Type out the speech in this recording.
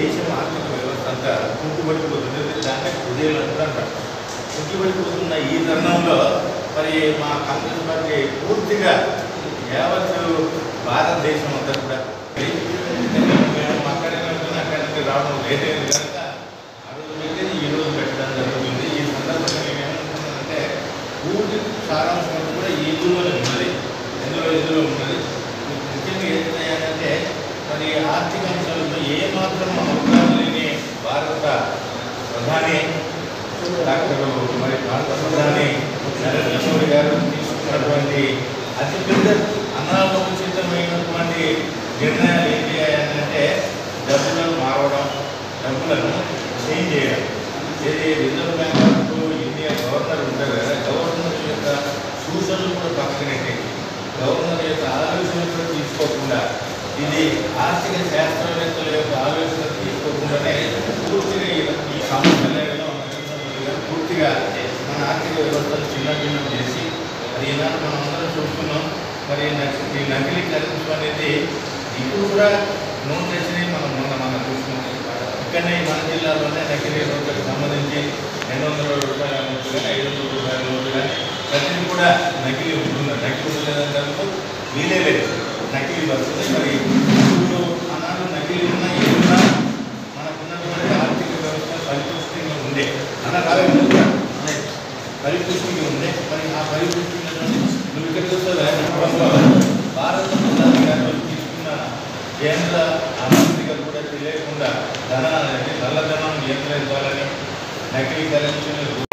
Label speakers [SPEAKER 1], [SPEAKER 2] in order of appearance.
[SPEAKER 1] దేశం ఆర్థిక వ్యవస్థ అంతా కుంటుపడిపోతుంది దాన్ని హృదయం అంటారు కుంటుపడిపోతున్న ఈ తరుణంలో మరి మా కాంగ్రెస్ పార్టీ పూర్తిగా యావత్ భారతదేశం అంతా కూడా మేము అక్కడే ఉంటున్నా అక్కడి నుంచి రావడం లేదే కనుక ఆ రోజు పెట్టేది ఈ రోజు పెట్టడం జరుగుతుంది ఈ సందర్భంగా మేము ఏమనుకుంటున్నామంటే పూర్తి సారాంశం అంతా కూడా ఈ ఇందులోనే ఉన్నది ఎందులో ఇందులో ఉన్నది ముఖ్యంగా ఏంటంటే మరి ఆర్థిక అంశాలలో ఏ మాత్రం అవగాహన లేని భారత ప్రధాని డాక్టర్ మరి భారత ప్రధాని నరేంద్ర మోడీ గారు తీసుకున్నటువంటి అతిపెద్ద అనాలోచితమైనటువంటి నిర్ణయాలు ఏంటి అంటే డబ్బులను మారవడం డబ్బులను చేంజ్ చేయడం ఏది reserve bank of India governor ఉంటారు కదా గవర్నర్ యొక్క సూచనలు కూడా పక్కనట్టే గవర్నర్ యొక్క ఆలోచనలు కూడా తీసుకోకుండా ఇది ఆర్థిక శాస్త్రవేత్తల యొక్క ఆలోచన తీసుకోకుండానే పూర్తిగా ఈ- ఈ సమస్యలలో పూర్తిగా మన ఆర్థిక వ్యవస్థను చిన్న భిన్నం చేసి మరి ఈనాడు మనం అందరం చూస్తున్నాం మరి నక్- ఈ నకిలీ కరెన్సీ అనేది ఇప్పుడు కూడా నోట్ తెచ్చినవి మనం మొన్న మనం చూస్తున్నాం ఇక్కడనే ఈ మన జిల్లాలోనే నకిలీ నోట్లకు సంబంధించి రెండు వందల రూపాయల నోట్లు కానీ ఐదు వందల రూపాయల నోట్లు కానీ ప్రతిదీ కూడా నకిలీ ఉంటుంది నకిలీ ఉండలేదంటే వీలే లేదు నకిలీ వస్తుంది మరి ఇప్పుడు ఆనాడు నకిలీ ఉన్నా ఏమున్నా మనకున్నటువంటి ఆర్థిక వ్యవస్థ పరిపుష్టిగా ఉండే అన్న రావే ముందుగా పరిపుష్టిగా ఉండే మరి ఆ పరిపుష్టిగా నువ్వు ఇక్కడికి వస్తావు భారత ప్రధాని గారు తీసుకున్న కేంద్ర ఆర్థిక కూడా తెలియకుండా ధనాన్ని నల్లధనం నియంత్రించాలని నకిలీ కరెన్సీని